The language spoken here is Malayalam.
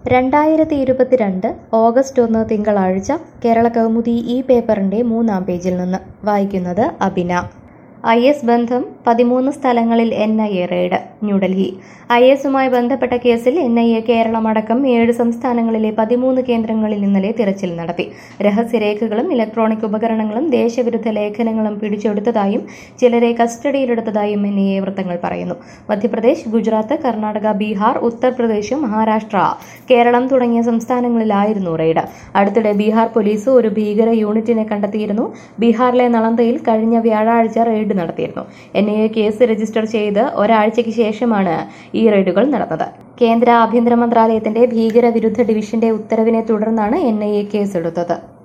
രണ്ടായിരത്തി ഇരുപത്തിരണ്ട് ഓഗസ്റ്റ് ഒന്ന് തിങ്കളാഴ്ച കേരള കൗമുദി ഈ പേപ്പറിന്റെ മൂന്നാം പേജിൽ നിന്ന് വായിക്കുന്നത് അബിന ഐ എസ് ബന്ധം പതിമൂന്ന് സ്ഥലങ്ങളിൽ N I A raid New Delhi I എസുമായി ബന്ധപ്പെട്ട കേസിൽ എൻ ഐ എ കേരളമടക്കം ഏഴ് സംസ്ഥാനങ്ങളിലെ പതിമൂന്ന് കേന്ദ്രങ്ങളിൽ ഇന്നലെ തിരച്ചിൽ നടത്തി രഹസ്യരേഖകളും ഇലക്ട്രോണിക് ഉപകരണങ്ങളും ദേശവിരുദ്ധ ലേഖനങ്ങളും പിടിച്ചെടുത്തതായും ചിലരെ കസ്റ്റഡിയിലെടുത്തതായും എൻ ഐ എ വൃത്തങ്ങൾ പറയുന്നു മധ്യപ്രദേശ് ഗുജറാത്ത് കർണാടക ബീഹാർ ഉത്തർപ്രദേശ് മഹാരാഷ്ട്ര കേരളം തുടങ്ങിയ സംസ്ഥാനങ്ങളിലായിരുന്നു റെയ്ഡ് അടുത്തിടെ ബീഹാർ പോലീസ് ഒരു ഭീകര യൂണിറ്റിനെ കണ്ടെത്തിയിരുന്നു ബീഹാറിലെ നളന്തയിൽ കഴിഞ്ഞ വ്യാഴാഴ്ച റെയ്ഡ് നടത്തിയിരുന്നു N I A case register ചെയ്ത് ഒരാഴ്ചയ്ക്ക് ശേഷമാണ് ഈ റെയ്ഡുകൾ നടന്നത് കേന്ദ്ര ആഭ്യന്തര മന്ത്രാലയത്തിന്റെ ഭീകരവിരുദ്ധ ഡിവിഷന്റെ ഉത്തരവിനെ തുടർന്നാണ് എൻ ഐ എ കേസെടുത്തത്